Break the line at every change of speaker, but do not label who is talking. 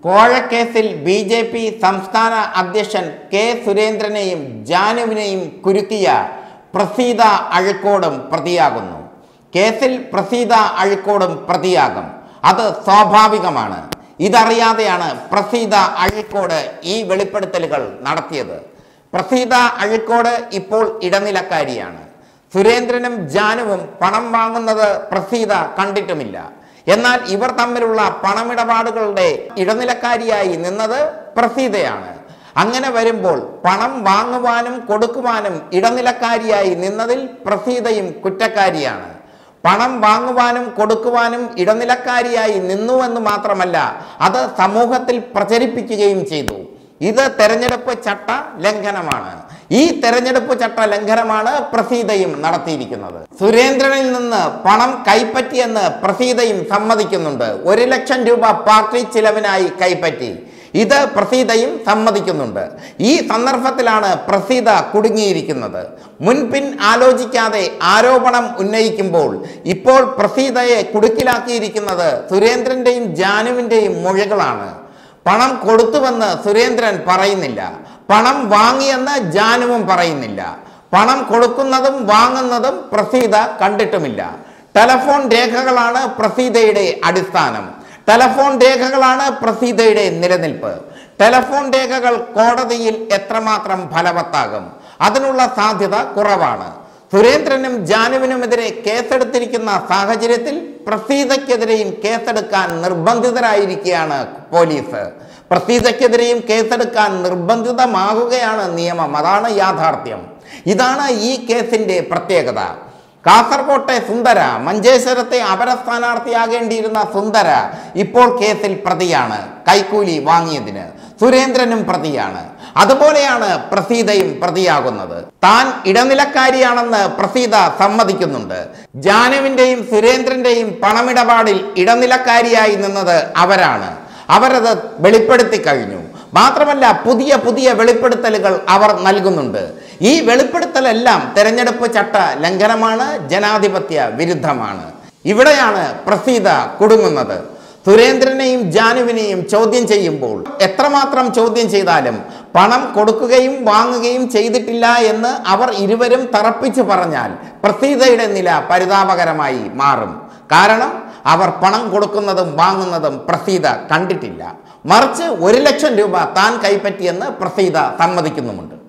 കോഴക്കേസിൽ B J P സംസ്ഥാന അധ്യക്ഷൻ K സുരേന്ദ്രനെയും ജാനുവിനെയും കുരുക്കിയ Praseetha അഴിക്കോടും പ്രതിയാകുന്നു കേസിൽ പ്രസീത അഴിക്കോടും പ്രതിയാകും അത് സ്വാഭാവികമാണ് ഇതറിയാതെയാണ് പ്രസീത അഴിക്കോട് ഈ വെളിപ്പെടുത്തലുകൾ നടത്തിയത് പ്രസീത അഴിക്കോട് ഇപ്പോൾ ഇടനിലക്കാരിയാണ് സുരേന്ദ്രനും ജാനുവും പണം വാങ്ങുന്നത് പ്രസീത കണ്ടിട്ടുമില്ല എന്നാൽ ഇവർ തമ്മിലുള്ള പണമിടപാടുകളുടെ ഇടനിലക്കാരിയായി നിന്നത് പ്രസീതയാണ് അങ്ങനെ വരുമ്പോൾ പണം വാങ്ങുവാനും കൊടുക്കുവാനും ഇടനിലക്കാരിയായി നിന്നതിൽ പ്രസീതയും കുറ്റക്കാരിയാണ് പണം വാങ്ങുവാനും കൊടുക്കുവാനും ഇടനിലക്കാരിയായി നിന്നുവെന്ന് മാത്രമല്ല അത് സമൂഹത്തിൽ പ്രചരിപ്പിക്കുകയും ചെയ്തു ഇത് തെരഞ്ഞെടുപ്പ് ചട്ട ലംഘനമാണ് ഈ തെരഞ്ഞെടുപ്പ് ചട്ട ലംഘനമാണ് പ്രസീതയും നടത്തിയിരിക്കുന്നത് സുരേന്ദ്രനിൽ നിന്ന് പണം കൈപ്പറ്റിയെന്ന് പ്രസീതയും സമ്മതിക്കുന്നുണ്ട് ഒരു ലക്ഷം രൂപ പാർട്ടി ചിലവിനായി കൈപ്പറ്റി ഇത് പ്രസീതയും സമ്മതിക്കുന്നുണ്ട് ഈ സന്ദർഭത്തിലാണ് പ്രസീത കുടുങ്ങിയിരിക്കുന്നത് മുൻപിൻ ആലോചിക്കാതെ ആരോപണം ഉന്നയിക്കുമ്പോൾ ഇപ്പോൾ പ്രസീതയെ കുടുക്കിലാക്കിയിരിക്കുന്നത് സുരേന്ദ്രന്റെയും ജാനുവിന്റെയും മൊഴികളാണ് പണം കൊടുത്തുവെന്ന് സുരേന്ദ്രൻ പറയുന്നില്ല പണം വാങ്ങിയെന്ന് ജാനുവും പറയുന്നില്ല പണം കൊടുക്കുന്നതും വാങ്ങുന്നതും പ്രസീത കണ്ടിട്ടുമില്ല ടെലഫോൺ രേഖകളാണ് പ്രസീതയുടെ അടിസ്ഥാനം ടെലഫോൺ രേഖകളാണ് പ്രസീതയുടെ നിലനിൽപ്പ് ടെലഫോൺ രേഖകൾ കോടതിയിൽ എത്രമാത്രം ഫലവത്താകും അതിനുള്ള സാധ്യത കുറവാണ് സുരേന്ദ്രനും ജാനുവിനുമെതിരെ കേസെടുത്തിരിക്കുന്ന സാഹചര്യത്തിൽ പ്രസീതയ്ക്കെതിരെയും കേസെടുക്കാൻ നിർബന്ധിതരായിരിക്കുകയാണ് പോലീസ് പ്രസീതയ്ക്കെതിരെയും കേസെടുക്കാൻ നിർബന്ധിതമാകുകയാണ് നിയമം അതാണ് യാഥാർത്ഥ്യം ഇതാണ് ഈ കേസിന്റെ പ്രത്യേകത കാസർകോട്ടെ സുന്ദര മഞ്ചേശ്വരത്തെ അപര സ്ഥാനാർത്ഥിയാകേണ്ടിയിരുന്ന സുന്ദര ഇപ്പോൾ കേസിൽ പ്രതിയാണ് കൈക്കൂലി വാങ്ങിയതിന് സുരേന്ദ്രനും പ്രതിയാണ് അതുപോലെയാണ് പ്രസീതയും പ്രതിയാകുന്നത് താൻ ഇടനിലക്കാരിയാണെന്ന് പ്രസീത സമ്മതിക്കുന്നുണ്ട് ജാനുവിന്റെയും സുരേന്ദ്രന്റെയും പണമിടപാടിൽ ഇടനിലക്കാരിയായി നിന്നത് അവരാണ് അവരത് വെളിപ്പെടുത്തി കഴിഞ്ഞു മാത്രമല്ല പുതിയ പുതിയ വെളിപ്പെടുത്തലുകൾ അവർ നൽകുന്നുണ്ട് ഈ വെളിപ്പെടുത്തലെല്ലാം തെരഞ്ഞെടുപ്പ് ചട്ട ലംഘനമാണ് ജനാധിപത്യ വിരുദ്ധമാണ് ഇവിടെയാണ് പ്രസീത കുടുങ്ങുന്നത് സുരേന്ദ്രനെയും ജാനുവിനെയും ചോദ്യം ചെയ്യുമ്പോൾ എത്രമാത്രം ചോദ്യം ചെയ്താലും പണം കൊടുക്കുകയും വാങ്ങുകയും ചെയ്തിട്ടില്ല എന്ന് അവർ ഇരുവരും തറപ്പിച്ചു പറഞ്ഞാൽ പ്രസീതയുടെ നില പരിതാപകരമായി മാറും കാരണം അവർ പണം കൊടുക്കുന്നതും വാങ്ങുന്നതും പ്രസീത കണ്ടിട്ടില്ല മറിച്ച് ഒരു ലക്ഷം രൂപ താൻ കൈപ്പറ്റിയെന്ന് പ്രസീത സമ്മതിക്കുന്നുമുണ്ട്